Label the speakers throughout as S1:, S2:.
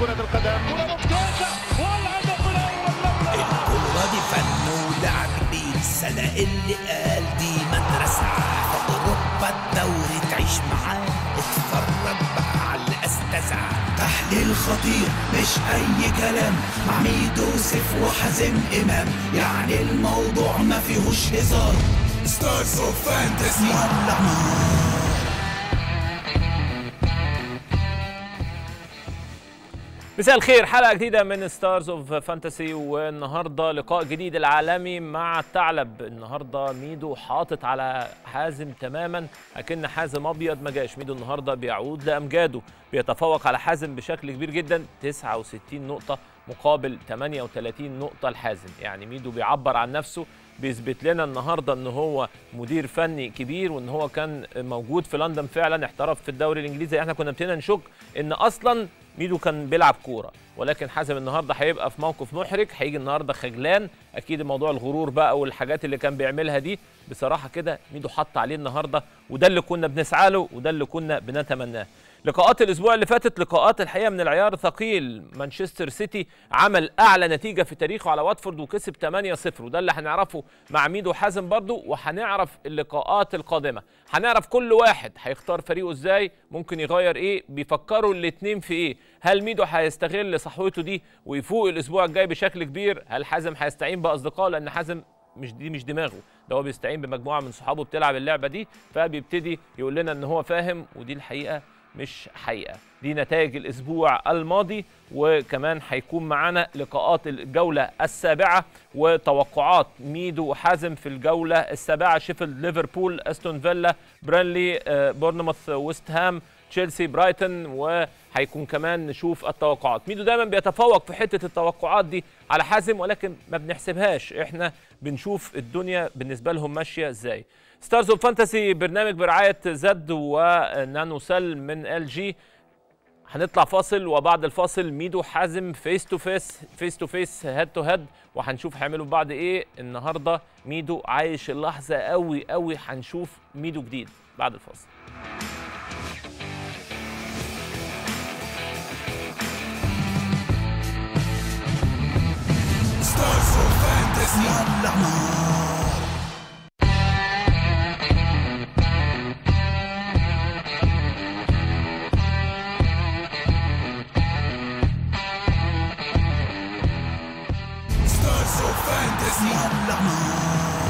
S1: كرة القدم كرة ممتازة والهدف الأول
S2: الكورة دي فن ولعب كبير السنة اللي قال دي مدرسة في أوروبا الدوري تعيش معاه اتفرج بقى على الأستاذة تحليل خطير مش أي كلام مع ميدو سيف وحازم إمام يعني الموضوع ما فيهوش هزار ستارز اوف فانتسي ولع نار
S3: مساء الخير حلقه جديده من ستارز اوف فانتسي والنهارده لقاء جديد العالمي مع الثعلب النهارده ميدو حاطط على حازم تماما اكن حازم ابيض ما جاش ميدو النهارده بيعود لامجاده بيتفوق على حازم بشكل كبير جدا 69 نقطه مقابل 38 نقطه لحازم يعني ميدو بيعبر عن نفسه بيثبت لنا النهارده ان هو مدير فني كبير وان هو كان موجود في لندن فعلا احترف في الدوري الانجليزي احنا كنا ابتدينا نشك ان اصلا ميدو كان بيلعب كوره ولكن حازم النهارده هيبقى في موقف محرج هيجي النهارده خجلان اكيد موضوع الغرور بقى والحاجات اللي كان بيعملها دي بصراحه كده ميدو حط عليه النهارده وده اللي كنا بنسعى له وده اللي كنا بنتمناه لقاءات الاسبوع اللي فاتت لقاءات الحقيقه من العيار ثقيل مانشستر سيتي عمل اعلى نتيجه في تاريخه على واتفورد وكسب 8-0 وده اللي هنعرفه مع ميدو حازم برضو وهنعرف اللقاءات القادمه هنعرف كل واحد هيختار فريقه ازاي ممكن يغير ايه بيفكروا الاثنين في ايه هل ميدو هيستغل صحوته دي ويفوق الاسبوع الجاي بشكل كبير هل حازم هيستعين باصدقائه لان حازم مش دي مش دماغه ده هو بيستعين بمجموعه من صحابه بتلعب اللعبه دي فبيبتدي يقول لنا ان هو فاهم ودي الحقيقه مش حقيقه دي نتائج الاسبوع الماضي وكمان هيكون معانا لقاءات الجوله السابعه وتوقعات ميدو وحازم في الجوله السابعه شيفيلد ليفربول استون فيلا برانلي آه، بورنموث ويست هام تشيلسي برايتون وهيكون كمان نشوف التوقعات ميدو دايما بيتفوق في حته التوقعات دي على حازم ولكن ما بنحسبهاش احنا بنشوف الدنيا بالنسبه لهم ماشيه ازاي ستارز اوف فانتسي برنامج برعايه زد ونانو سيل من ال جي هنطلع فاصل وبعد الفاصل ميدو حازم فيس تو فيس فيس تو فيس هيد تو هيد وهنشوف هيعملوا بعد ايه النهارده ميدو عايش اللحظه قوي قوي هنشوف ميدو جديد بعد الفاصل
S2: ستارز اوف فانتسي ولع نار ستارز اوف فانتسي ولع نار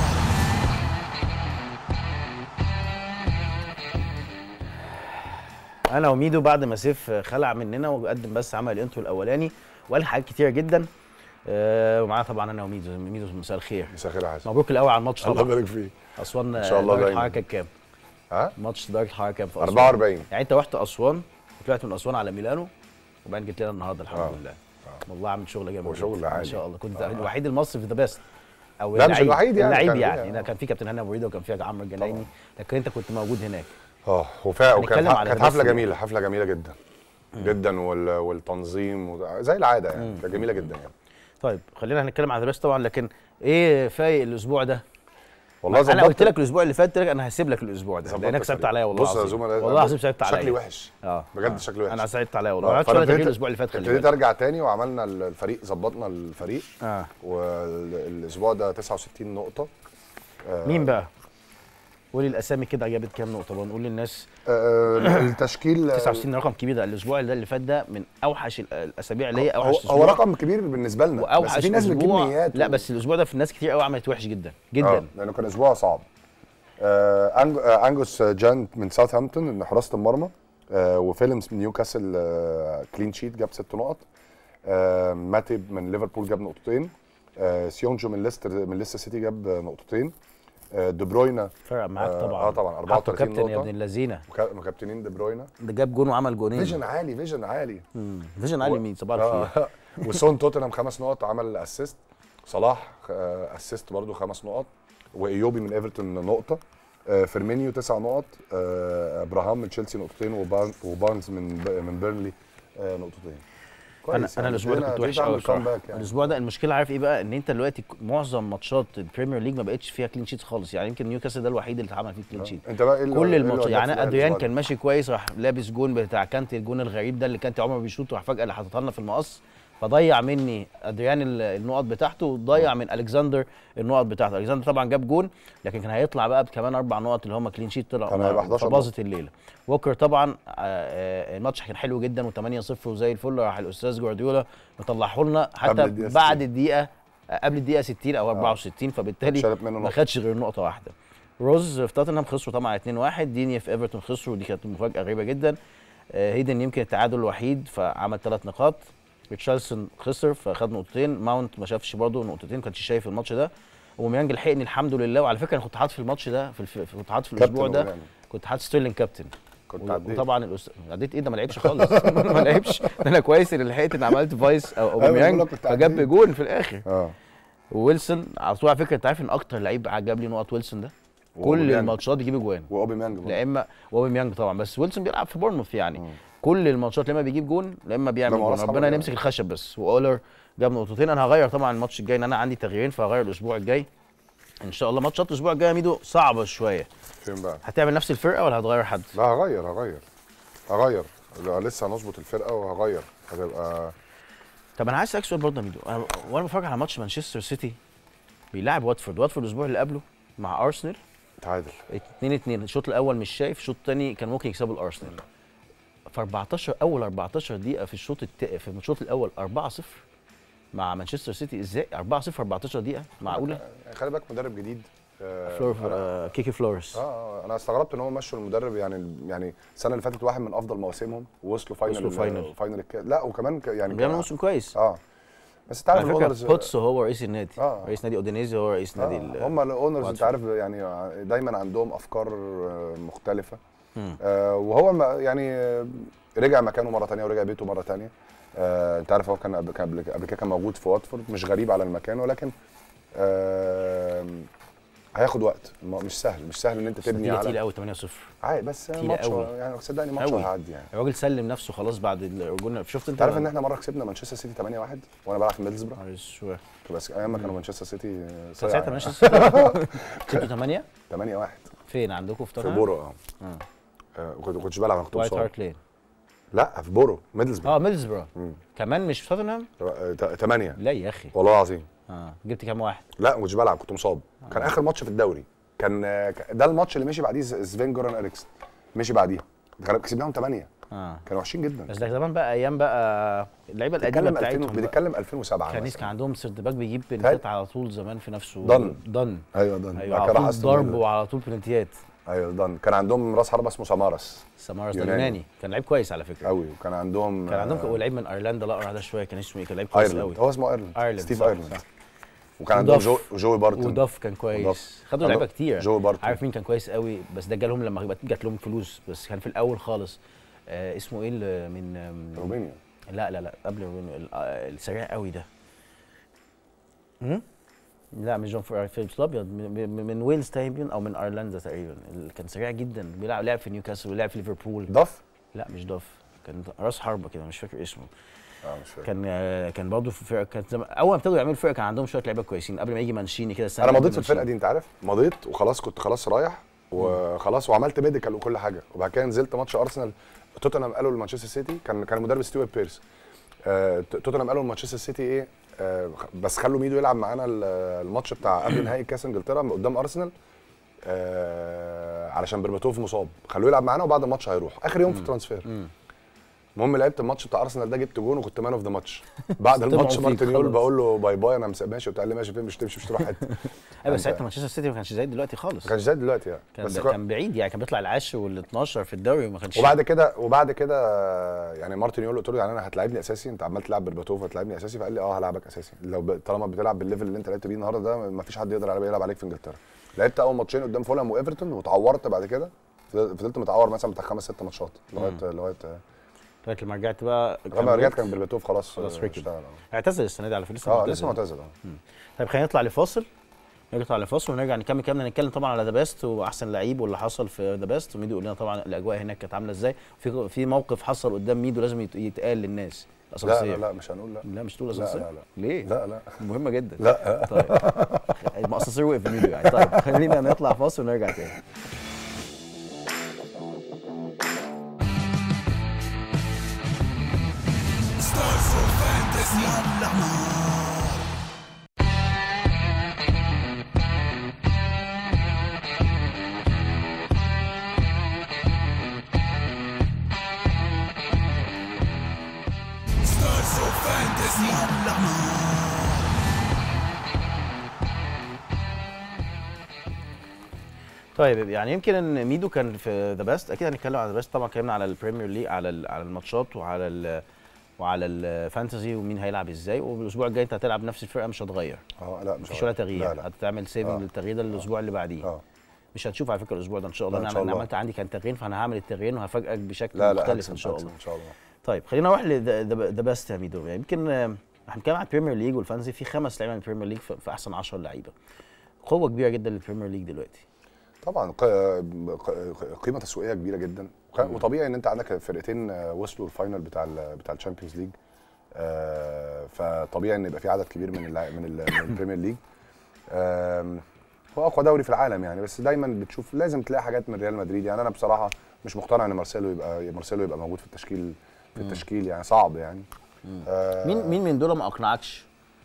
S4: انا وميدو بعد ما سيف خلع مننا وقدم بس عمل الانترو الاولاني وقال حاجات كتيره جدا آه ومعانا طبعا انا وميدو ميدو مساء الخير
S5: مساء الخير يا حسن
S4: مبروك الاول على الماتش
S5: الله
S4: طبعا
S5: يبارك فيك
S4: اسوان
S5: إن شاء الله
S4: درجه
S5: دايماً.
S4: الحراره كانت كام؟
S5: ها
S4: ماتش درجه الحراره كام في اسوان؟
S5: 44
S4: يعني انت رحت اسوان وطلعت من اسوان على ميلانو وبعدين جيت لنا النهارده الحمد
S5: آه.
S4: لله والله عامل شغل جامد
S5: هو شغل
S4: جداً. ان
S5: عالي.
S4: شاء الله كنت
S5: آه.
S4: الوحيد المصري في ذا بيست او
S5: لا، مش
S4: اللعيب-
S5: الوحيد يعني،
S4: اللعيب
S5: كان
S4: يعني
S5: فيها.
S4: يعني كان في كابتن هنا مريده وكان في عمرو الجنايني لكن انت كنت موجود هناك
S5: اه وفا
S4: هنتكلم
S5: وكانت
S4: على
S5: كانت
S4: بس
S5: حفله
S4: ال-
S5: جميله حفله جميله جدا جدا وال... والتنظيم و... زي العاده يعني كانت جميله جدا يعني
S4: طيب خلينا هنتكلم عن ذا بيست طبعا لكن ايه فايق الاسبوع ده؟
S5: والله
S4: انا
S5: ظبطت
S4: قلت لك الاسبوع اللي فات قلت لك انا هسيب لك الاسبوع ده
S5: ظبطت
S4: لانك صعبت
S5: الفريق.
S4: عليا والله
S5: بص يا
S4: العظيم.
S5: زوما
S4: والله العظيم صعبت عليا
S5: شكلي وحش
S4: اه
S5: بجد شكلي وحش
S4: انا صعبت عليا والله
S5: آه،
S4: ما عرفتش
S5: فأنا
S4: ولا تغيير
S5: ابتديت-
S4: الاسبوع اللي فات خلي
S5: ابتديت
S4: بالك
S5: ارجع تاني وعملنا الفريق ظبطنا الفريق
S4: اه
S5: والاسبوع ده 69 نقطه آه،
S4: مين بقى؟ قولي الاسامي كده جابت كام نقطه بقى نقول للناس
S5: آه، التشكيل
S4: 69 رقم كبير ده الاسبوع ده اللي فات ده من اوحش ال- الاسابيع اللي هي
S5: هو,
S4: اوحش
S5: هو رقم كبير بالنسبه لنا بس
S4: واوحش
S5: في ناس بتجيب
S4: أسبوع-
S5: نيات
S4: لا
S5: و-
S4: بس الاسبوع ده في ناس كتير قوي عملت وحش جدا
S5: آه،
S4: جدا
S5: لانه كان اسبوع صعب آه أنج- آه انجوس جان من ساوثهامبتون من حراسه المرمى آه وفيلمز من نيوكاسل آه كلين شيت جاب ست نقط آه ماتيب من ليفربول جاب نقطتين آه سيونجو من ليستر من ليستر سيتي جاب نقطتين آه دي بروينا
S4: فرق معاك
S5: آه،
S4: طبعا
S5: آه طبعا،
S4: حطوا
S5: 34
S4: كابتن يا
S5: نقطة.
S4: ابن اللذينه
S5: وكا- مكابتنين دي بروينا
S4: ده جاب جون وعمل جونين
S5: فيجن عالي فيجن عالي
S4: مم. فيجن عالي مين صباح الخير
S5: آه. وسون توتنهام خمس نقط عمل اسيست صلاح آه، اسيست برضو خمس نقط وايوبي من ايفرتون نقطه آه، فيرمينيو تسع نقط آه، ابراهام من تشيلسي نقطتين وبارن- وبارنز من ب- من بيرنلي آه، نقطتين
S4: انا
S5: كويس
S4: انا
S5: يعني.
S4: الاسبوع ده
S5: ابتدينا-
S4: كنت وحش
S5: ابتدينا
S4: قوي
S5: نعمل
S4: بصراحه
S5: comeback يعني.
S4: الاسبوع ده المشكله عارف ايه بقى ان انت دلوقتي ك- معظم ماتشات البريمير ليج ما بقتش فيها كلين شيتس خالص يعني يمكن نيوكاسل ده الوحيد اللي اتعمل فيه كلين شيت
S5: انت بقى ايه اللي-
S4: كل
S5: إيه اللي
S4: الماتشات
S5: وداك
S4: يعني
S5: في الأهلي
S4: ادريان
S5: الأسبوع
S4: كان ماشي كويس راح لابس جون بتاع كانتي الجون الغريب ده اللي كانتي عمره بيشوط راح فجاه اللي حاططها لنا في المقص فضيع مني ادريان ال- النقط بتاعته وضيع من الكسندر النقط بتاعته الكسندر طبعا جاب جون لكن كان هيطلع بقى بكمان اربع نقط اللي هم كلين شيت طلع
S5: كان هيبقى 11
S4: فباظت الليله ووكر طبعا آه، آه، الماتش كان حلو جدا و8-0 وزي الفل راح الاستاذ جوارديولا مطلعه لنا
S5: قبل
S4: حتى
S5: الدقيقة
S4: بعد
S5: 60.
S4: الدقيقه آه، قبل الدقيقه 60 او 64 فبالتالي
S5: اتشالت منه
S4: ما
S5: نقطة.
S4: خدش غير نقطه واحده روز في توتنهام خسروا طبعا 2-1 ديني في ايفرتون خسروا ودي كانت مفاجاه غريبه جدا آه، هيدن يمكن التعادل الوحيد فعمل ثلاث نقاط ريتشارلسون خسر فخد نقطتين ماونت ما شافش برضه نقطتين ما كانش شايف الماتش ده وميانج لحقني الحمد لله وعلى فكره انا كنت حاطط في الماتش ده في الف... كنت حاطط في
S5: كابتن
S4: الاسبوع ده
S5: أوباميانج.
S4: كنت حاطط ستيرلينج كابتن
S5: كنت
S4: و-
S5: عديت.
S4: وطبعا الأس... عديت ايه ده ما لعبش خالص ما لعبش ده انا كويس ان لحقت ان عملت فايس او
S5: بقول
S4: اوباميانج
S5: لك كنت
S4: فجاب
S5: عديت.
S4: جون في الاخر
S5: اه
S4: وويلسون على طول على فكره انت عارف ان اكتر لعيب جاب لي نقط ويلسون ده كل
S5: وأوباميانج.
S4: الماتشات يجيب اجوان
S5: واوباميانج برضه.
S4: لا اما اوباميانج طبعا بس ويلسون بيلعب في بورنموث يعني كل الماتشات لا اما بيجيب جون لا اما بيعمل
S5: لا، ما هو
S4: جون
S5: راس
S4: ربنا
S5: حربة
S4: نمسك الخشب بس واولر جاب نقطتين انا هغير طبعا الماتش الجاي ان انا عندي تغييرين فهغير الاسبوع الجاي ان شاء الله ماتشات الاسبوع الجاي يا ميدو صعبه شويه
S5: فين بقى؟
S4: هتعمل نفس الفرقه ولا هتغير حد
S5: لا هغير هغير هغير لا، لسه هنظبط الفرقه وهغير هتبقى
S4: طب انا عايز اسالك سؤال برضه يا ميدو أنا وانا بتفرج على ماتش مانشستر سيتي بيلاعب واتفورد واتفورد الاسبوع اللي قبله مع ارسنال
S5: تعادل
S4: 2 2 الشوط الاول مش شايف الشوط الثاني كان ممكن يكسبوا الارسنال في 14 اول 14 دقيقه في الشوط الت... في الشوط الاول 4 0 مع مانشستر سيتي ازاي 4 0 14 دقيقه معقوله
S5: يعني خلي بالك مدرب جديد آه،
S4: فلور
S5: أنا-
S4: آه كيكي فلورس
S5: اه آه، انا استغربت ان هو مشوا المدرب يعني يعني السنه اللي فاتت واحد من افضل مواسمهم ووصلوا فاينل
S4: وصلوا فاينل.
S5: فاينل الكاس لا وكمان ك- يعني
S4: بيعمل
S5: كان-
S4: موسم كويس
S5: اه بس انت عارف
S4: على فكره
S5: الاونرز
S4: بوتس هو رئيس النادي
S5: آه.
S4: رئيس نادي اودينيزي هو رئيس نادي ال-
S5: آه هم الاونرز انت
S4: واتفورد.
S5: عارف يعني دايما عندهم افكار آه، مختلفه
S4: مم.
S5: آه وهو ما- يعني آه، رجع مكانه مره تانية ورجع بيته مره تانية آه انت عارف هو كان قبل كان قبل قبل كده كان موجود في واتفورد مش غريب على المكان ولكن آه هياخد وقت ما- مش سهل مش سهل ان انت
S4: بس
S5: تبني
S4: النتيجه تقيله
S5: على
S4: قوي 8 0
S5: عادي بس
S4: تقيلة
S5: ماتش
S4: قوي.
S5: يعني صدقني ماتش
S4: قوي.
S5: هيعدي يعني
S4: الراجل سلم نفسه خلاص بعد الجون شفت انت
S5: انت عارف ان احنا مره كسبنا مانشستر سيتي 8 1 وانا بلعب في ميدلسبرا
S4: شويه
S5: بس ايام ما كانوا مانشستر سيتي
S4: كان
S5: صيع
S4: ساعتها
S5: يعني.
S4: مانشستر سيتي كنتوا 8
S5: 8 1
S4: فين عندكم في
S5: في
S4: توتنهام؟
S5: بورو اه
S4: آه.
S5: آه، كنت كنتش بلعب انا كنت
S4: وايت
S5: مصاب
S4: هارت لين
S5: لا في بورو ميدلسبرا
S4: اه ميدلسبرا
S5: مم.
S4: كمان مش في توتنهام
S5: 8
S4: لا يا اخي
S5: والله العظيم
S4: اه جبت كام واحد
S5: لا ما كنتش بلعب كنت مصاب كان اخر ماتش في الدوري كان آه، ده الماتش اللي مشي بعديه سفين جوران اريكسن مشي بعديها كان- كسبناهم 8
S4: اه
S5: كانوا وحشين جدا
S4: بس ده زمان بقى ايام بقى اللعيبه القديمه
S5: بتتكلم 2000
S4: بتاعتهم بقى.
S5: بتتكلم 2007
S4: كان
S5: مثلاً.
S4: كان عندهم سيرد باك بيجيب بنتات على طول زمان في نفسه
S5: ضن.
S4: ضن
S5: ايوه ده
S4: ايوه على طول ضرب وعلى طول بلنتيات
S5: ايوه ده كان عندهم راس حربه اسمه سمارس
S4: سمارس ده
S5: يوناني.
S4: يوناني كان لعيب كويس على فكره
S5: قوي وكان عندهم
S4: كان عندهم
S5: آه،
S4: لعيب من ايرلندا الاقرع ده شويه كان اسمه ايه كان لعيب كويس
S5: ايرلاند
S4: قوي
S5: هو اسمه ايرلاند
S4: ايرلاند
S5: ستيف
S4: صح،
S5: ايرلاند
S4: صح.
S5: وكان عندهم
S4: وداف.
S5: جو جوي بارتون
S4: وداف كان كويس
S5: وداف.
S4: خدوا
S5: عندهم
S4: لعيبه كتير
S5: جوي بارتون.
S4: عارف مين كان كويس قوي بس ده جالهم لما جت- جات لهم فلوس بس كان في الاول خالص آه اسمه ايه اللي من آم،
S5: رومانيا
S4: لا لا لا قبل روبينيو ال- آه، السريع قوي ده هم؟ لا مش جون فور فيليبس الابيض من, من, من ويلز تقريبا او من ايرلندا تقريبا اللي كان سريع جدا بيلعب لعب في نيوكاسل ولعب في ليفربول
S5: ضف
S4: لا مش دوف كان راس حربه كده مش فاكر اسمه
S5: اه مش فاكر
S4: كان آه، كان برضه في فرقه كانت زمان اول ما ابتدوا يعملوا فرقه كان عندهم شويه لعيبه كويسين قبل ما يجي مانشيني كده السنه
S5: انا
S4: اللي
S5: مضيت
S4: قبل
S5: في الفرقه
S4: مانشيني.
S5: دي انت عارف مضيت وخلاص كنت خلاص رايح وخلاص وعملت ميديكال وكل حاجه وبعد كده نزلت ماتش ارسنال توتنهام قالوا لمانشستر سيتي كان كان المدرب ستيوارت بيرس آه توتنهام قالوا لمانشستر سيتي ايه آه بس خلوا ميدو يلعب معانا ال- الماتش بتاع قبل نهائي كاس انجلترا قدام ارسنال آه علشان برباتوف مصاب خلوه يلعب معانا وبعد الماتش هيروح اخر يوم في الترانسفير
S4: مم.
S5: المهم لعبت الماتش بتاع ارسنال ده جبت جون وكنت مان اوف ذا ماتش بعد
S4: طمعوا
S5: الماتش
S4: فيك
S5: مارتينيول
S4: خلاص.
S5: بقول له باي باي انا مس- ماشي وبتاع قال لي ماشي فين مش تمشي مش تروح حته
S4: ايوه بس
S5: أنت-
S4: ساعتها مانشستر سيتي ما كانش زي دلوقتي خالص
S5: ما كانش زي دلوقتي يعني
S4: كان
S5: بس
S4: كان بعيد يعني كان بيطلع العاشر وال 12 في الدوري وما كانش
S5: وبعد كده وبعد كده يعني مارتن يقول قلت له يعني انا هتلاعبني اساسي انت عمال تلعب برباتوف هتلاعبني اساسي فقال لي اه هلعبك اساسي لو ب... طالما بتلعب بالليفل اللي انت لعبت بيه النهارده ده ما فيش حد يقدر يلعب يلعب عليك في انجلترا لعبت اول ماتشين قدام فولهام وايفرتون واتعورت بعد كده فضل- فضلت متعور مثلا بتاع خمس ست ماتشات لغايه لغايه
S4: لغايه لما رجعت بقى
S5: لغايه ما رجعت كان برباتوف خلاص
S4: خلاص
S5: آه،
S4: ركب.
S5: اشتغل
S4: اعتزل السنه دي على فكره لسه
S5: اه
S4: معتزل.
S5: لسه معتزل اه
S4: طيب خلينا نطلع لفاصل نرجع على فاصل ونرجع نكمل كلامنا نتكلم طبعا على ذا بيست واحسن لعيب واللي حصل في ذا بيست وميدو يقول لنا طبعا الاجواء هناك كانت عامله ازاي في في موقف حصل قدام ميدو لازم يت- يتقال للناس
S5: لا
S4: اسانسير
S5: لا لا مش هنقول لا
S4: لا مش تقول
S5: لا
S4: اسانسير
S5: لا لا
S4: ليه
S5: لا لا
S4: مهمه جدا
S5: لا
S4: طيب ما اسانسير وقف ميدو يعني طيب خلينا نطلع فاصل ونرجع تاني طيب يعني يمكن ان ميدو كان في ذا بيست اكيد هنتكلم على ذا بيست طبعا اتكلمنا على البريمير ليج على ال- على الماتشات وعلى ال وعلى الفانتزي ومين هيلعب ازاي والاسبوع الجاي انت هتلعب نفس الفرقه مش هتغير
S5: اه لا مش
S4: مفيش ولا
S5: هقول.
S4: تغيير
S5: لا لا
S4: هتعمل سيفنج
S5: آه.
S4: للتغيير ده الاسبوع اللي بعديه
S5: اه
S4: مش هتشوف على فكره الاسبوع ده ان شاء الله
S5: لا، إن
S4: انا
S5: شاء
S4: أنا
S5: الله.
S4: عملت عندي كان تغيير فانا هعمل التغييرين وهفاجئك بشكل
S5: لا لا
S4: مختلف
S5: هكسب،
S4: ان شاء
S5: هكسب
S4: الله
S5: ان شاء الله
S4: طيب خلينا نروح لذا بيست يا ميدو يعني يمكن آه، احنا بنتكلم على البريمير ليج والفانزي في خمس لعيبه من البريمير ليج في في احسن 10 لعيبه قوه كبيره جدا للبريمير ليج دلوقتي
S5: طبعا ق- ق- قيمه تسويقيه كبيره جدا وك- وطبيعي ان انت عندك فرقتين آه، وصلوا الفاينل بتاع ال بتاع الشامبيونز ليج آه، فطبيعي ان يبقى في عدد كبير من اللاع- من, ال- من البريمير ليج آم، هو اقوى دوري في العالم يعني بس دايما بتشوف لازم تلاقي حاجات من ريال مدريد يعني انا بصراحه مش مقتنع ان مارسيلو يبقى مارسيلو يبقى موجود في التشكيل في التشكيل يعني صعب يعني آه،
S4: مين مين من دول ما اقنعكش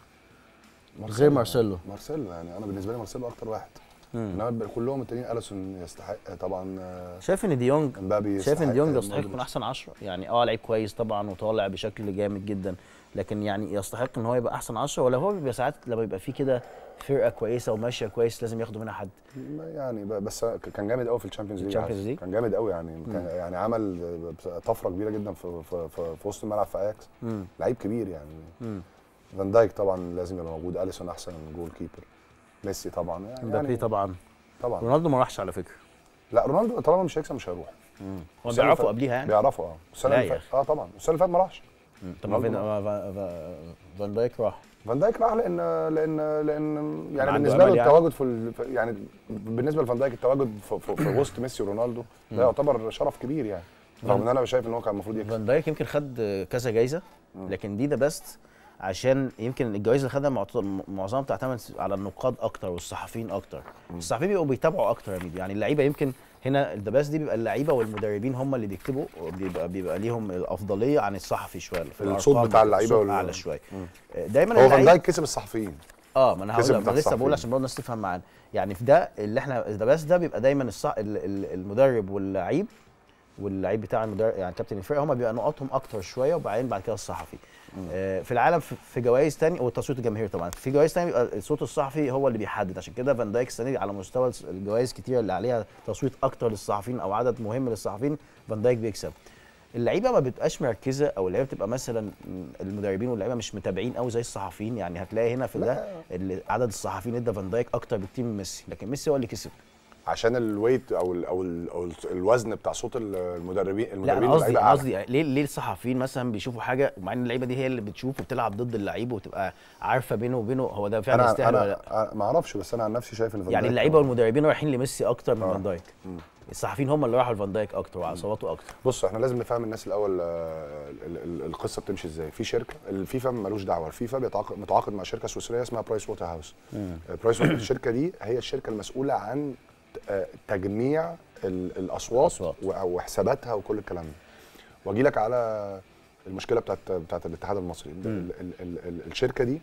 S4: غير مارسيلو
S5: مارسيلو يعني انا بالنسبه لي مارسيلو اكتر واحد انما ب- كلهم التانيين اليسون يستحق طبعا آه،
S4: شايف ان ديونج
S5: امبابي
S4: شايف ان
S5: يستحق،
S4: ديونج يستحق
S5: مودريتش.
S4: يكون احسن 10 يعني اه لعيب كويس طبعا وطالع بشكل جامد جدا لكن يعني يستحق ان هو يبقى احسن 10 ولا هو بيبقى ساعات لما يبقى فيه كده فرقه كويسه وماشيه كويس لازم ياخدوا منها حد
S5: ما يعني ب- بس كان جامد قوي في الشامبيونز ليج
S4: الشامبيونز
S5: عايز.
S4: ليج؟
S5: كان جامد قوي يعني كان يعني عمل طفره كبيره جدا في في, في, في وسط الملعب في اياكس لعيب كبير يعني فان دايك طبعا لازم يبقى موجود اليسون احسن جول كيبر ميسي طبعا يعني,
S4: امبابي
S5: يعني
S4: طبعا
S5: طبعا
S4: رونالدو ما راحش على فكره
S5: لا رونالدو طالما مش هيكسب مش هيروح
S4: هو
S5: السنة اللي
S4: بيعرفوا
S5: فاتت-
S4: قبليها يعني
S5: بيعرفوا اه السنه
S4: لا
S5: اللي
S4: يا
S5: فاتت اه طبعا السنه اللي فاتت ما راحش
S4: طب ما فين
S5: رونالدو
S4: ما- ما- ما- فان دايك راح
S5: فان دايك راح لان لان لان يعني
S4: عنده
S5: بالنسبه له
S4: أمل يعني؟
S5: التواجد في ال- في- يعني بالنسبه لفان دايك التواجد في, في, في وسط ميسي ورونالدو ده يعتبر شرف كبير يعني رغم ان انا شايف ان هو كان المفروض يكسب
S4: فان دايك يمكن خد كذا جايزه لكن دي ذا بيست عشان يمكن الجوائز اللي خدها معت- معظمها بتعتمد على النقاد اكتر والصحفيين اكتر الصحفيين بيبقوا بيتابعوا اكتر يا ميدو يعني اللعيبه يمكن هنا ذا بيست دي بيبقى اللعيبه والمدربين هم اللي بيكتبوا بيبقى بيبقى ليهم الافضليه عن الصحفي شويه في
S5: الصوت
S4: الأرقام
S5: بتاع اللعيبة
S4: الصوت
S5: وال-
S4: اعلى شويه دايما
S5: هو فان
S4: اللعيب-
S5: دايك كسب الصحفيين
S4: اه ما انا هقول
S5: كسب
S4: لك
S5: بتاع
S4: ما لسه بقول
S5: الصحفيين.
S4: عشان برضه الناس تفهم معانا يعني في ده اللي احنا ذا بس ده بيبقى دايما الصح ال- ال- المدرب واللعيب واللعيب بتاع المدرب يعني كابتن الفرقه هم بيبقى نقاطهم اكتر شويه وبعدين بعد كده الصحفي آه في العالم في, في جوائز تاني والتصويت الجماهيري طبعا في جوائز تاني بيبقى الصوت الصحفي هو اللي بيحدد عشان كده فان دايك السنه دي على مستوى الس- الجوائز كتير اللي عليها تصويت اكتر للصحفيين او عدد مهم للصحفيين فان دايك بيكسب اللعيبه ما بتبقاش مركزه او اللعيبه بتبقى مثلا م، المدربين واللعيبه مش متابعين قوي زي الصحفيين يعني هتلاقي هنا في ده اللي عدد الصحفيين ادى فان دايك اكتر بكتير من ميسي لكن ميسي هو اللي كسب
S5: عشان الويت او ال او, ال أو الوزن بتاع صوت المدربين
S4: لا
S5: المدربين
S4: انا قصدي
S5: واللعيبة
S4: أنا
S5: أعلى.
S4: قصدي ليه ليه الصحفيين مثلا بيشوفوا حاجه مع ان اللعيبه دي هي اللي بتشوف وبتلعب ضد اللعيب وتبقى عارفه بينه وبينه هو ده فعلا
S5: انا
S4: يستاهل ولا لا
S5: انا ما اعرفش بس انا عن نفسي شايف ان فان
S4: يعني
S5: دايك
S4: اللعيبه والمدربين رايحين لميسي اكتر من
S5: آه.
S4: فان دايك الصحفيين هم اللي راحوا لفان دايك اكتر وعصاباته اكتر
S5: بص احنا لازم نفهم الناس الاول آه، ال- ال- القصه بتمشي ازاي في شركه الفيفا ملوش دعوه الفيفا بيتعاقد متعاقد مع شركه سويسريه اسمها برايس ووتر هاوس برايس ووتر الشركه دي هي الشركه المسؤوله عن آه، تجميع ال- الاصوات
S4: الأصوات.
S5: و- وحساباتها وكل الكلام ده واجي لك على المشكله بتاعت بتاعت الاتحاد المصري ال- ال- ال- ال- الشركه دي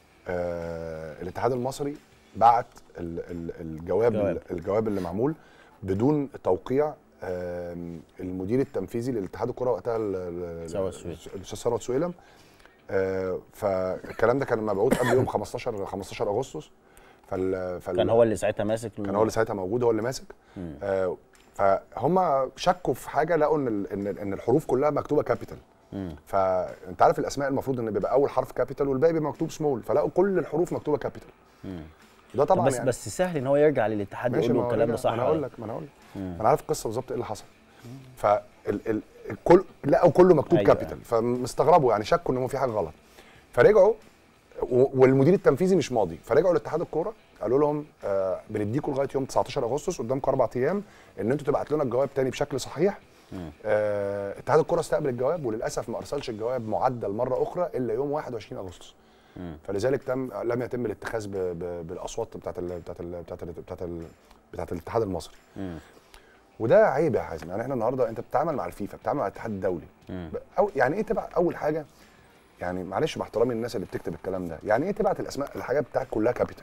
S5: آه، الاتحاد المصري بعت ال- ال- الجواب
S4: جواب.
S5: الجواب اللي معمول بدون توقيع آم، المدير التنفيذي لاتحاد الكره وقتها ال- ال-
S4: ثروت سويلم.
S5: الاستاذ ثروت سويلم آه، فالكلام ده كان مبعوث قبل يوم 15 15 اغسطس فال فال
S4: كان هو اللي ساعتها ماسك
S5: كان هو اللي ساعتها موجود هو اللي ماسك آه فهم شكوا في حاجه لقوا ان ال- ان ان الحروف كلها مكتوبه كابيتال فانت عارف الاسماء المفروض ان بيبقى اول حرف كابيتال والباقي بيبقى مكتوب سمول فلقوا كل الحروف مكتوبه كابيتال ده
S4: طب
S5: طبعا
S4: بس
S5: يعني
S4: بس سهل ان هو يرجع للاتحاد
S5: ماشي
S4: يقول
S5: ما
S4: له
S5: هو
S4: الكلام ده
S5: رجع-
S4: صح
S5: ما انا هقول
S4: ولا
S5: لك ما انا هقول لك ما انا عارف القصه بالظبط ايه اللي حصل فال ال الكل لقوا كله مكتوب
S4: أيوة.
S5: كابيتال فمستغربوا يعني شكوا ان هو في حاجه غلط فرجعوا و- والمدير التنفيذي مش ماضي فرجعوا لاتحاد الكوره قالوا لهم آه بنديكم لغايه يوم 19 اغسطس قدامكم اربع ايام ان انتوا تبعتوا لنا الجواب تاني بشكل صحيح آه اتحاد الكره استقبل الجواب وللاسف ما ارسلش الجواب معدل مره اخرى الا يوم 21 اغسطس فلذلك تم لم يتم الاتخاذ ب- ب- بالاصوات بتاعت ال بتاعت ال بتاعت ال بتاعت, ال بتاعت الاتحاد المصري وده عيب يا حازم يعني احنا النهارده انت بتتعامل مع الفيفا بتتعامل مع الاتحاد الدولي أو يعني ايه تبع اول حاجه يعني معلش مع احترامي للناس اللي بتكتب الكلام ده يعني ايه تبعت الاسماء الحاجات بتاعك كلها كابيتال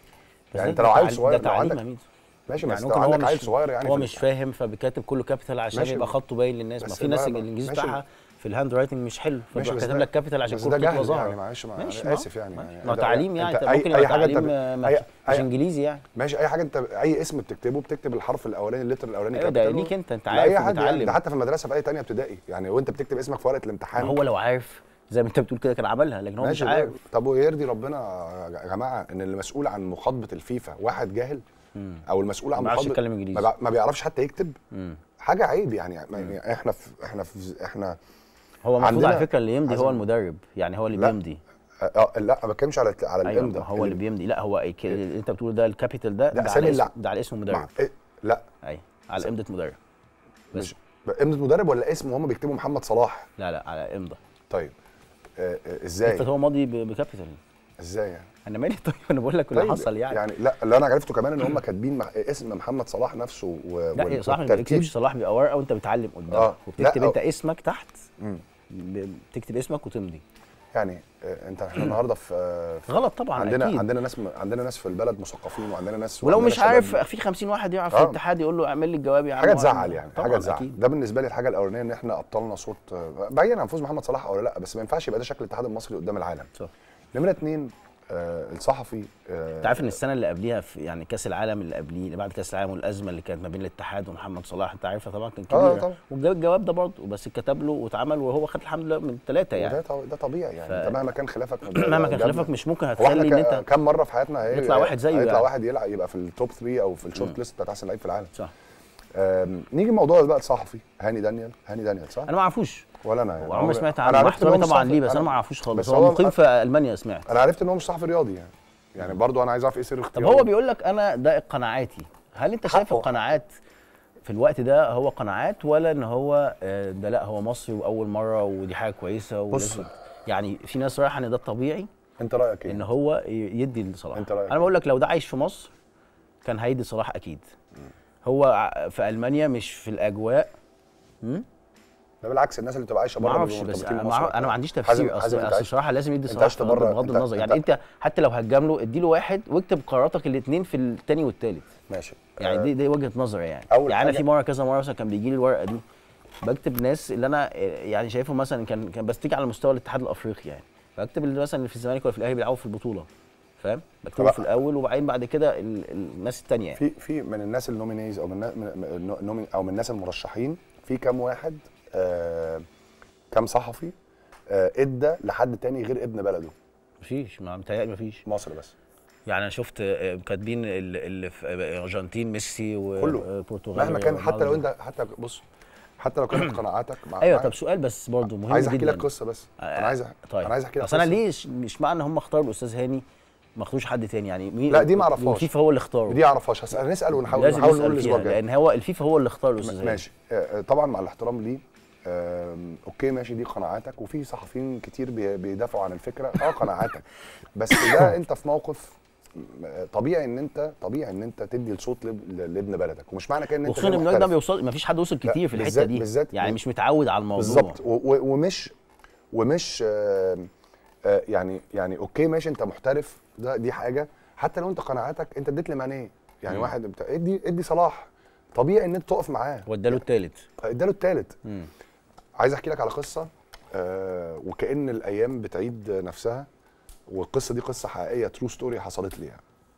S4: بس
S5: يعني
S4: ده-
S5: انت لو
S4: ده
S5: عيل
S4: تعليم-
S5: صغير
S4: ده
S5: لو
S4: تعليم
S5: عندك
S4: يا ميدو.
S5: ماشي
S4: يعني
S5: بس
S4: ممكن
S5: لو
S4: هو
S5: عندك عيل
S4: مش
S5: صغير يعني
S4: هو
S5: في-
S4: مش فاهم فبيكاتب كله كابيتال عشان
S5: ماشي.
S4: يبقى خطه باين للناس ما
S5: بس
S4: في ناس
S5: بقى-
S4: الانجليزي
S5: ماشي.
S4: بتاعها في الهاند رايتنج مش حلو
S5: ماشي
S4: فبيروح
S5: بس
S4: كاتب
S5: ده-
S4: لك كابيتال عشان
S5: بس
S4: كل
S5: ده
S4: خطوه
S5: جهل
S4: ظاهره
S5: يعني معلش مع-
S4: ماشي
S5: أنا
S4: ما-
S5: آسف يعني.
S4: ماشي.
S5: يعني
S4: ما هو
S5: ده-
S4: تعليم يعني
S5: أنت
S4: انت
S5: أي-
S4: ممكن
S5: أي
S4: يبقى
S5: حاجة أنت
S4: تعليم
S5: ب-
S4: آه، ما-
S5: أي-
S4: مش
S5: أي-
S4: انجليزي يعني
S5: ماشي اي حاجه انت اي اسم بتكتبه بتكتب الحرف الاولاني اللتر الاولاني
S4: أيوة، ده
S5: capital.
S4: ليك أنت، أنت
S5: لا،
S4: عارف
S5: اي حد يعني
S4: ومتعلم.
S5: ده حتى في المدرسه في اي تانية ابتدائي يعني وانت بتكتب اسمك في ورقه الامتحان
S4: هو لو عارف زي ما انت بتقول كده كان عملها لكن هو مش
S5: ماشي
S4: عارف
S5: ده- طب ويرضي ربنا يا جماعه ان اللي مسؤول عن مخاطبه الفيفا واحد جاهل او المسؤول عن
S4: ما بيعرفش
S5: مخاطبه
S4: يتكلم إنجليزي.
S5: ما, بيع- ما بيعرفش حتى يكتب
S4: مم.
S5: حاجه عيب يعني يعني احنا في احنا في احنا
S4: هو المفروض
S5: عندنا-
S4: على فكره اللي يمضي هو
S5: عايزين-
S4: المدرب يعني هو اللي
S5: لا.
S4: بيمضي
S5: اه لا ما بتكلمش على على
S4: ايوه
S5: الامضاء
S4: هو اللي بيمضي لا هو الك- اللي انت بتقوله ده الكابيتال ده
S5: ده
S4: ده
S5: أسامي
S4: على اسم
S5: اللع-
S4: ده على اسم
S5: مع
S4: مدرب
S5: إيه؟ لا
S4: ايوه على امضه مدرب بس
S5: مش امضه مدرب ولا اسم وهم بيكتبوا محمد صلاح
S4: لا لا على امضه
S5: طيب آه آه ازاي
S4: افرض هو ماضي ب- بكابيتال
S5: ازاي يعني
S4: انا مالي طيب انا بقول لك اللي
S5: طيب
S4: حصل يعني,
S5: يعني لا اللي انا عرفته كمان ان هم كاتبين مع اسم محمد صلاح نفسه و
S4: لا
S5: وال-
S4: صح ما
S5: والترتيب.
S4: بتكتبش صلاح بيبقى ورقه وانت بتعلم قدامك
S5: آه.
S4: وبتكتب
S5: لا،
S4: انت
S5: أو-
S4: اسمك تحت
S5: مم.
S4: ب- بتكتب اسمك وتمضي
S5: يعني آه، انت احنا النهارده في آه، في-
S4: غلط طبعا
S5: عندنا
S4: أكيد.
S5: عندنا ناس عندنا ناس في البلد مثقفين وعندنا ناس
S4: ولو
S5: وعندنا
S4: مش
S5: شباب
S4: عارف في 50 واحد يعرف في
S5: آه.
S4: الاتحاد يقول له اعمل لي الجواب يا عم
S5: حاجه
S4: وأعمل-
S5: تزعل يعني
S4: طبعاً
S5: حاجه تزعل
S4: أكيد.
S5: ده بالنسبه لي الحاجه الاولانيه ان احنا ابطالنا صوت آه، بعيدا عن فوز محمد صلاح او لا بس ما ينفعش يبقى ده شكل الاتحاد المصري قدام العالم
S4: صح
S5: نمره اتنين آه الصحفي آه
S4: انت عارف ان السنه اللي قبليها في يعني كاس العالم اللي قبليه اللي بعد كاس العالم والازمه اللي كانت ما بين الاتحاد ومحمد صلاح انت عارفها طبعا كانت
S5: آه،
S4: كبيره
S5: طبعاً.
S4: وجاب الجواب ده برضه بس اتكتب له واتعمل وهو خد الحمد لله من ثلاثه يعني
S5: وده طب- ده طبيعي يعني
S4: ف-
S5: انت مهما كان خلافك
S4: مهما كان خلافك مش ممكن
S5: هو احنا
S4: هتخلي ان
S5: ك-
S4: انت
S5: كم مره في حياتنا هي-
S4: يطلع واحد زيه
S5: هيطلع
S4: يعني.
S5: واحد يلعب يبقى في التوب 3 او في الشورت ليست بتاعت احسن لعيب في العالم
S4: صح
S5: آم، نيجي لموضوع بقى الصحفي هاني دانيال هاني دانيال صح؟
S4: انا ما اعرفوش
S5: ولا انا يعني
S4: وعمري سمعت
S5: أنا
S4: عنه مع
S5: عرفت إن هو
S4: احترامي
S5: مش
S4: طبعا
S5: صحفي.
S4: ليه بس انا
S5: أنا-
S4: ما اعرفوش خالص
S5: بس
S4: هو
S5: هو-
S4: مقيم في المانيا سمعت
S5: انا عرفت ان هو مش صحفي رياضي يعني يعني برضو انا عايز اعرف ايه سر
S4: طب
S5: اختياره
S4: هو بيقول لك انا ده قناعاتي هل انت شايف
S5: حقه.
S4: القناعات في الوقت ده هو قناعات ولا ان هو آه، ده لا هو مصري واول مره ودي حاجه كويسه
S5: بص.
S4: ولازم يعني في ناس رايحه ان ده الطبيعي
S5: انت رايك
S4: ان
S5: ايه؟
S4: هو ي- يدي لصلاح
S5: أنت رأيك
S4: انا بقول لك لو ده عايش في مصر كان هيدي صلاح اكيد هو ع- في المانيا مش في الاجواء
S5: ده بالعكس الناس اللي بتبقى عايشه
S4: ما
S5: بره
S4: اعرفش
S5: بيبقوا
S4: بس
S5: مرتبطين
S4: انا
S5: بمصر
S4: ما
S5: أكتر.
S4: انا ما عنديش
S5: حازم-
S4: تفسير
S5: حازم
S4: اصل
S5: أنت
S4: اصل
S5: عايش-
S4: الصراحه لازم يدي
S5: أنت
S4: صلاح
S5: عشت
S4: في-
S5: بره،
S4: بغض
S5: أنت-
S4: النظر يعني
S5: أنت-
S4: انت حتى لو هتجامله له ادي له واحد واكتب قراراتك الاثنين في الثاني والثالث
S5: ماشي
S4: يعني
S5: آه،
S4: دي دي وجهه نظري يعني
S5: أول
S4: يعني انا
S5: حاجة-
S4: في مره كذا مره مثلا كان بيجي لي الورقه دي بكتب ناس اللي انا آه، يعني شايفهم مثلا كان كان بستيجي على مستوى الاتحاد الافريقي يعني بكتب اللي مثلا اللي في الزمالك ولا في الاهلي بيلعبوا في البطوله فاهم بكتبه
S5: طب-
S4: في الاول وبعدين بعد كده ال- الناس الثانيه يعني
S5: في في من الناس النومينيز او من, النا- من من- النومين او من الناس المرشحين في كام واحد آه كام صحفي آه ادى لحد تاني غير ابن بلده
S4: مفيش ما متهيألي مفيش
S5: مصر بس
S4: يعني انا شفت آه، كاتبين ال- اللي في الارجنتين ميسي
S5: كله.
S4: والبرتغال
S5: مهما كان حتى لو
S4: رونالدو.
S5: انت حتى بص حتى لو كانت قناعاتك مع
S4: ايوه
S5: مع-
S4: طب سؤال بس برضه مهم
S5: عايز احكي
S4: جدا
S5: لك قصه بس
S4: آه،
S5: انا عايز
S4: طيب
S5: انا عايز احكي لك
S4: اصل انا
S5: قصة.
S4: ليه مش معنى ان هم اختاروا الاستاذ هاني ما اخدوش حد تاني يعني مين
S5: لا، دي ما أعرفهاش.
S4: الفيفا هو اللي اختاره
S5: دي اعرفهاش هسأل نسال ونحاول
S4: لازم
S5: نحاول نقول
S4: نسال
S5: الاسبوع
S4: فيها
S5: الجاي
S4: لان هو الفيفا هو اللي اختار الاستاذ هاني
S5: ماشي آه، آه، طبعا مع الاحترام ليه آم، اوكي ماشي دي قناعاتك وفي صحفيين كتير بي- بيدافعوا عن الفكره اه قناعاتك بس ده انت في موقف آه، طبيعي ان انت طبيعي ان انت تدي الصوت لاب- لابن بلدك ومش معنى كده ان انت
S4: وخصوصا
S5: غير
S4: ان الراجل ده ما
S5: محترف.
S4: بيوصل ما فيش حد وصل
S5: لا،
S4: كتير في الحته
S5: بالذات-
S4: دي
S5: بالذات-
S4: يعني مش متعود على الموضوع
S5: بالظبط و- و- ومش ومش آه، آه، يعني يعني اوكي ماشي انت محترف ده دي حاجه حتى لو انت قناعاتك انت اديت لمانيه يعني واحد بتاع ادي ادي صلاح طبيعي ان انت تقف معاه
S4: واداله الثالث
S5: اداله الثالث عايز احكي لك على قصه آه وكأن الايام بتعيد نفسها والقصه دي قصه حقيقيه ترو ستوري حصلت لي يعني.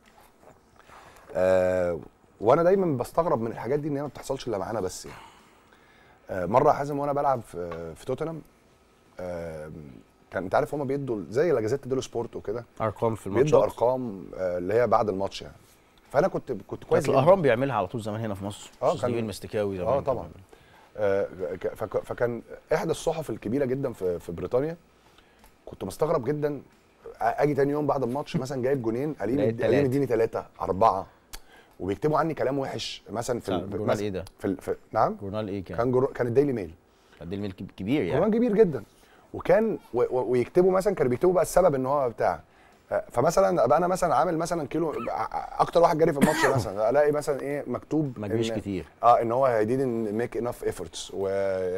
S5: آه وانا دايما بستغرب من الحاجات دي ان هي ما بتحصلش الا معانا بس يعني. آه مره يا حازم وانا بلعب في, في توتنهام آه كان انت عارف هما بيدوا زي لاجازيت ديلو سبورت وكده
S4: ارقام في
S5: بيدوا
S4: الماتشات
S5: ارقام آه اللي هي بعد الماتش يعني فانا كنت كنت كويس
S4: كانت
S5: جداً.
S4: الاهرام بيعملها على طول زمان هنا في مصر
S5: آه،
S4: أستاذ
S5: كان-
S4: نبيل مستكاوي زمان
S5: اه طبعا آه ك- فك- فكان احدى الصحف الكبيره جدا في في بريطانيا كنت مستغرب جدا اجي تاني يوم بعد الماتش مثلا جايب جونين قالين
S4: لقيت
S5: قالين
S4: تلاتة.
S5: اديني ثلاثه اربعه وبيكتبوا عني كلام وحش مثلا في
S4: بتاع
S5: ال-
S4: جورنال
S5: مثلا
S4: إيه ده؟
S5: في, ال- في نعم
S4: جورنال ايه كان؟
S5: كان جر... كان الديلي ميل
S4: قد ايه الميل كبير يعني
S5: جورنال كبير جدا وكان و... و... ويكتبوا مثلا كانوا بيكتبوا بقى السبب ان هو بتاع آه، فمثلا ابقى انا مثلا عامل مثلا كيلو ع- اكتر واحد جري في الماتش مثلا الاقي مثلا ايه مكتوب
S4: ما جريش
S5: إن-
S4: كتير.
S5: اه ان هو he didn't make enough efforts و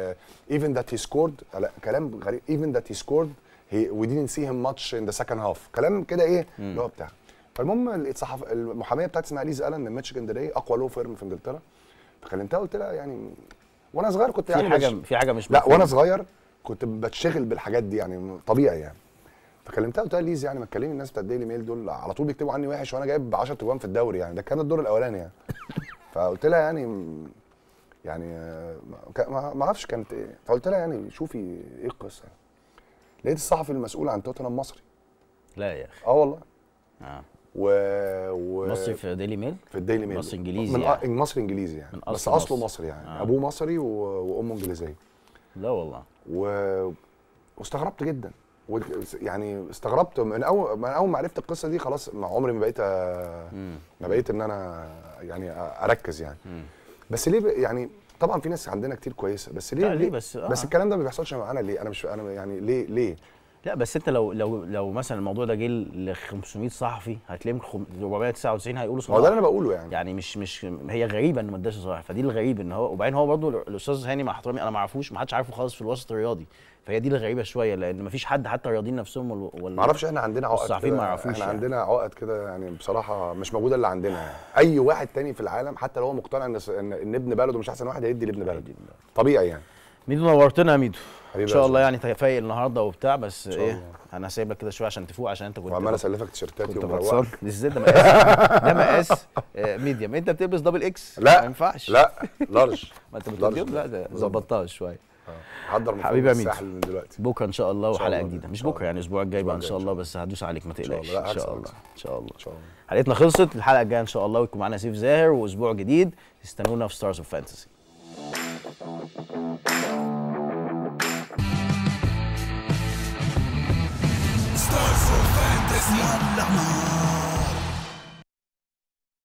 S5: even that he scored لا كلام غريب even that he scored he we didn't see him much in the second half كلام كده ايه اللي هو بتاع فالمهم الصحف المحاميه بتاعتي اسمها ليز الن من ميتشيجن داي اقوى لو فيرم في انجلترا فكلمتها قلت لها يعني وانا صغير كنت
S4: في
S5: يعني
S4: حاجه
S5: بش-
S4: في حاجه مش
S5: لا
S4: مفهومة.
S5: وانا صغير كنت بتشغل بالحاجات دي يعني طبيعي يعني فكلمتها قلت لها ليز يعني ما تكلمي الناس بتاع الديلي ميل دول على طول بيكتبوا عني وحش وانا جايب 10 اجوان في الدوري يعني ده كان الدور الاولاني يعني فقلت لها يعني يعني آه، ما- ما ما اعرفش كانت ايه فقلت لها يعني شوفي ايه القصه لقيت الصحفي المسؤول عن توتنهام مصري
S4: لا يا اخي
S5: اه والله
S4: آه.
S5: و, و...
S4: مصري في ديلي ميل
S5: في الديلي ميل
S4: مصري إنجليزي
S5: من
S4: يعني.
S5: يعني. مصري انجليزي يعني
S4: من
S5: بس
S4: أصل
S5: اصله
S4: مصري.
S5: مصري يعني
S4: آه.
S5: آه. ابوه مصري و... وامه انجليزيه
S4: لا والله
S5: و... واستغربت جدا و... يعني استغربت من اول من اول ما عرفت القصه دي خلاص ما عمري ما بقيت أ... ما بقيت ان انا يعني اركز يعني بس ليه ب... يعني طبعا في ناس عندنا كتير كويسه بس ليه
S4: لا، ليه بس؟ آه.
S5: بس الكلام ده ما بيحصلش معانا ليه انا مش انا يعني ليه ليه
S4: لا بس انت لو لو لو مثلا الموضوع ده جه ل 500 صحفي هتلاقيهم خم- 499 هيقولوا
S5: ما هو ده
S4: صلاح
S5: اللي انا بقوله يعني
S4: يعني مش مش هي غريبه انه ما اداش صلاح فدي الغريب ان هو وبعدين هو برضه الاستاذ هاني مع احترامي انا ما اعرفوش ما حدش عارفه خالص في الوسط الرياضي فهي دي الغريبه شويه لان ما فيش حد حتى الرياضيين نفسهم ولا ولا
S5: ما اعرفش احنا عندنا عقد
S4: الصحفيين
S5: كده-
S4: ما يعرفوش
S5: احنا
S4: يعني.
S5: عندنا عقد كده يعني بصراحه مش موجوده الا عندنا يعني اي واحد تاني في العالم حتى لو هو مقتنع ان ان إن ابن بلده مش احسن واحد هيدي لابن بلده طبيعي يعني
S4: ميدو نورتنا يا ميدو ان
S5: حبيبي
S4: شاء
S5: يا
S4: الله
S5: زوز.
S4: يعني تفايق النهارده وبتاع بس
S5: شاء
S4: ايه
S5: الله.
S4: انا سايب لك كده شويه عشان تفوق عشان انت كنت
S5: وعمال اسلفك تيشيرتات
S4: كنت
S5: يوم
S4: غطسان
S5: مروقك.
S4: ازاي ده مقاس ده مقاس آه، ميديم انت بتلبس دبل اكس
S5: لا
S4: ما ينفعش
S5: لا لارج
S4: ما انت
S5: لارج.
S4: بتقول لا ده ظبطتها شويه
S5: حضر من
S4: حبيبي يا ميدو.
S5: الساحل من دلوقتي
S4: بكره ان شاء الله
S5: شاء
S4: وحلقه
S5: الله.
S4: جديده
S5: إن
S4: مش
S5: شاء
S4: بكره يعني الاسبوع الجاي بقى ان
S5: الأسبوع
S4: شاء الله
S5: الجاي.
S4: بس هدوس عليك ما
S5: شاء
S4: تقلقش
S5: الله. لا،
S4: ان شاء
S5: عكس-
S4: الله
S5: عكس.
S4: ان شاء الله
S5: ان شاء الله
S4: حلقتنا خلصت الحلقه الجايه ان شاء الله ويكون معانا سيف زاهر واسبوع جديد استنونا في ستارز اوف فانتسي
S2: يلا